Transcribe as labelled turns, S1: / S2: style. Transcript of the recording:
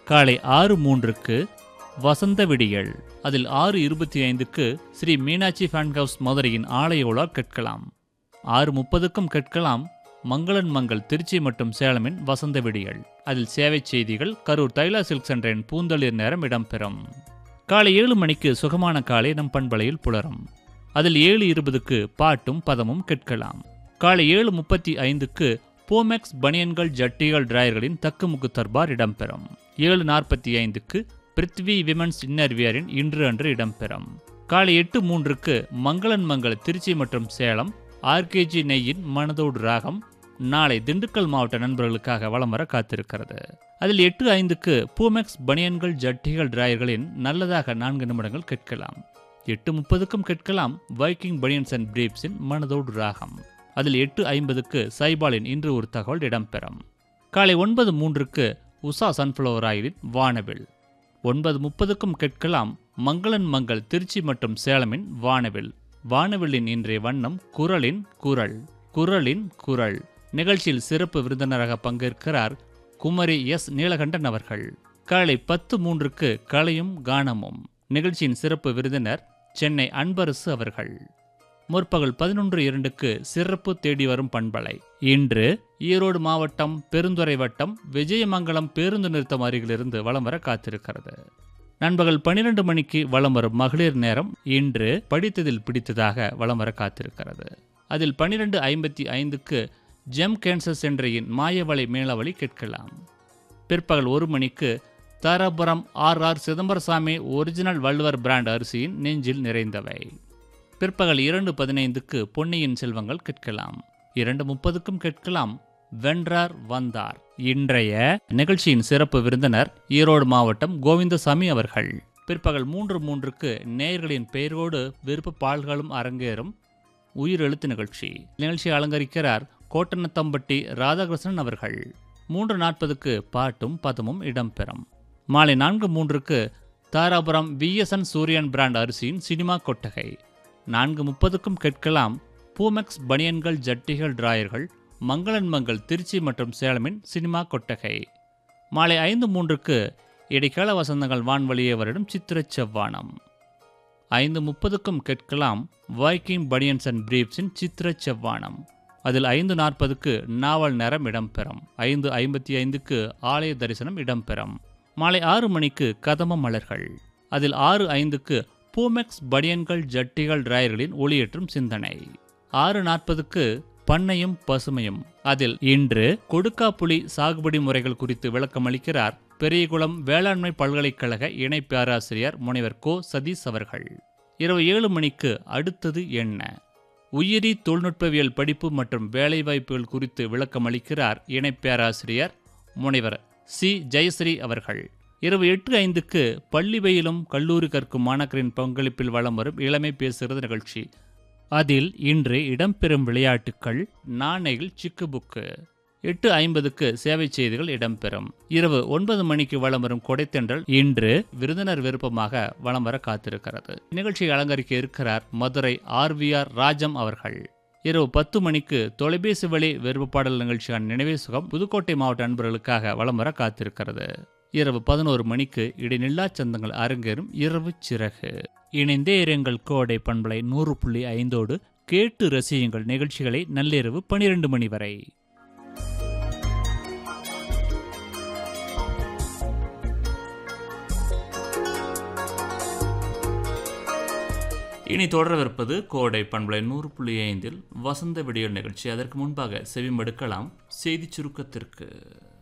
S1: காலை ஆறு மூன்றுக்கு வசந்த விடியல் அதில் ஆறு இருபத்தி ஐந்துக்கு ஸ்ரீ மீனாட்சி ஃபேன் ஹவுஸ் மதுரையின் ஆலய உலா கேட்கலாம் ஆறு முப்பதுக்கும் கேட்கலாம் மங்களன் மங்கள் திருச்சி மற்றும் சேலமின் வசந்த விடியல் அதில் சேவை செய்திகள் கரூர் தைலா சில்க் சென்டரின் பூந்தளிர் நேரம் இடம்பெறும் காலை ஏழு மணிக்கு சுகமான காலை நம் பண்பலையில் புலரும் அதில் ஏழு இருபதுக்கு பாட்டும் பதமும் கேட்கலாம் காலை ஏழு முப்பத்தி ஐந்துக்கு போமெக்ஸ் பனியன்கள் ஜட்டிகள் டிராயர்களின் தக்குமுக்கு தர்பார் இடம்பெறும் ஏழு நாற்பத்தி ஐந்துக்கு பிருத்வி விமன்ஸ் இன்னர்வியரின் இன்று அன்று இடம்பெறும் காலை எட்டு மூன்றுக்கு மங்களன் மங்கள் திருச்சி மற்றும் சேலம் ஆர்கேஜி நெய்யின் மனதோடு ராகம் நாளை திண்டுக்கல் மாவட்ட நண்பர்களுக்காக வலம் வர காத்திருக்கிறது அதில் எட்டு ஐந்துக்கு பூமெக்ஸ் பனியன்கள் ஜட்டிகள் டிராயர்களின் நல்லதாக நான்கு நிமிடங்கள் கேட்கலாம் எட்டு முப்பதுக்கும் கேட்கலாம் வைக்கிங் பனியன்ஸ் அண்ட் பிரீப்ஸின் மனதோடு ராகம் அதில் எட்டு ஐம்பதுக்கு சைபாலின் இன்று ஒரு தகவல் இடம்பெறும் காலை ஒன்பது மூன்றுக்கு உஷா சன்ஃப்ளவர் ஆயிலின் வானவில் ஒன்பது முப்பதுக்கும் கேட்கலாம் மங்களன் மங்கள் திருச்சி மற்றும் சேலமின் வானவில் வானவில்லின் இன்றைய வண்ணம் குரலின் குரல் குரலின் குரல் நிகழ்ச்சியில் சிறப்பு விருந்தினராக பங்கேற்கிறார் குமரி எஸ் நீலகண்டன் அவர்கள் காலை பத்து மூன்றுக்கு கலையும் கானமும் நிகழ்ச்சியின் சிறப்பு விருந்தினர் சென்னை அன்பரசு அவர்கள் முற்பகல் பதினொன்று இரண்டுக்கு சிறப்பு தேடி வரும் பண்பலை இன்று ஈரோடு மாவட்டம் பெருந்துறை வட்டம் விஜயமங்கலம் பேருந்து நிறுத்தம் அருகிலிருந்து வலம் வர காத்திருக்கிறது நண்பகல் பன்னிரண்டு மணிக்கு வலம் வரும் மகளிர் நேரம் இன்று படித்ததில் பிடித்ததாக வலம் வர காத்திருக்கிறது அதில் பன்னிரண்டு ஐம்பத்தி ஐந்துக்கு ஜெம் கேன்சர் சென்றையின் மாயவளை மேலவழி கேட்கலாம் பிற்பகல் ஒரு மணிக்கு Dharapuram R R Chidambarasamy original Valluvar brand அரிசியின் நெஞ்சில் நிறைந்தவை பிற்பகல் இரண்டு பதினைந்துக்கு பொன்னியின் செல்வங்கள் கேட்கலாம் இரண்டு முப்பதுக்கும் கேட்கலாம் வென்றார் வந்தார் இன்றைய நிகழ்ச்சியின் சிறப்பு விருந்தினர் ஈரோடு மாவட்டம் கோவிந்தசாமி அவர்கள் பிற்பகல் மூன்று மூன்றுக்கு நேயர்களின் பெயரோடு விருப்ப பால்களும் அரங்கேறும் உயிர் எழுத்து நிகழ்ச்சி நிகழ்ச்சி அலங்கரிக்கிறார் கோட்டனத்தம்பட்டி ராதாகிருஷ்ணன் அவர்கள் மூன்று நாற்பதுக்கு பாட்டும் பதமும் இடம்பெறும் மாலை நான்கு மூன்றுக்கு தாராபுரம் விஎஸ்என் சூரியன் பிராண்ட் அரிசியின் சினிமா கொட்டகை நான்கு முப்பதுக்கும் கேட்கலாம் பூமெக்ஸ் பனியன்கள் ஜட்டிகள் டிராயர்கள் மங்களன் மங்கள் திருச்சி மற்றும் சேலமின் சினிமா கொட்டகை மாலை ஐந்து மூன்றுக்கு இடைக்கால வசந்தங்கள் வான்வழியே வருடம் சித்திர செவ்வானம் ஐந்து முப்பதுக்கும் கேட்கலாம் வைக்கிங் பனியன்ஸ் அண்ட் பிரீப்ஸின் சித்திர செவ்வானம் அதில் ஐந்து நாற்பதுக்கு நாவல் நேரம் இடம்பெறும் ஐந்து ஐம்பத்தி ஐந்துக்கு ஆலய தரிசனம் இடம்பெறும் மாலை ஆறு மணிக்கு கதம மலர்கள் அதில் ஆறு ஐந்துக்கு பூமெக்ஸ் பனியன்கள் ஜட்டிகள் டிராயர்களின் ஒளியேற்றும் சிந்தனை ஆறு நாற்பதுக்கு பண்ணையும் பசுமையும் அதில் இன்று கொடுக்காப்புளி சாகுபடி முறைகள் குறித்து விளக்கமளிக்கிறார் பெரியகுளம் வேளாண்மை பல்கலைக்கழக இணை பேராசிரியர் முனைவர் கோ சதீஷ் அவர்கள் இரவு ஏழு மணிக்கு அடுத்தது என்ன உயிரி தொழில்நுட்பவியல் படிப்பு மற்றும் வேலைவாய்ப்புகள் குறித்து விளக்கமளிக்கிறார் இணை பேராசிரியர் முனைவர் சி ஜெயஸ்ரீ அவர்கள் இரவு எட்டு ஐந்துக்கு பள்ளி வெயிலும் கல்லூரி கற்கும் மாணாக்கரின் பங்களிப்பில் வலம் வரும் இளமை பேசுகிறது நிகழ்ச்சி அதில் இன்று இடம்பெறும் விளையாட்டுக்கள் நாணயங்கள் சிக்கு புக்கு எட்டு ஐம்பதுக்கு சேவை செய்திகள் இடம்பெறும் இரவு ஒன்பது மணிக்கு வலம் வரும் கொடைத்தென்றல் இன்று விருந்தினர் விருப்பமாக வலம் வர காத்திருக்கிறது நிகழ்ச்சியை அலங்கரிக்க இருக்கிறார் மதுரை ஆர்விஆர் ராஜம் அவர்கள் இரவு பத்து மணிக்கு தொலைபேசி வழி விருப்ப பாடல் நிகழ்ச்சியான நினைவே சுகம் புதுக்கோட்டை மாவட்ட அன்பர்களுக்காக வலம் வர காத்திருக்கிறது இரவு பதினோரு மணிக்கு இடைநில்லா சந்தங்கள் அரங்கேறும் இரவு சிறகு இணைந்தே இருங்கள் கோடை பண்பலை நூறு புள்ளி ஐந்தோடு கேட்டு ரசியுங்கள் நிகழ்ச்சிகளை நள்ளிரவு பனிரெண்டு மணி வரை இனி தொடரவிருப்பது கோடை பண்பலை நூறு புள்ளி ஐந்தில் வசந்த விடியல் நிகழ்ச்சி அதற்கு முன்பாக செவிமடுக்கலாம் செய்திச் சுருக்கத்திற்கு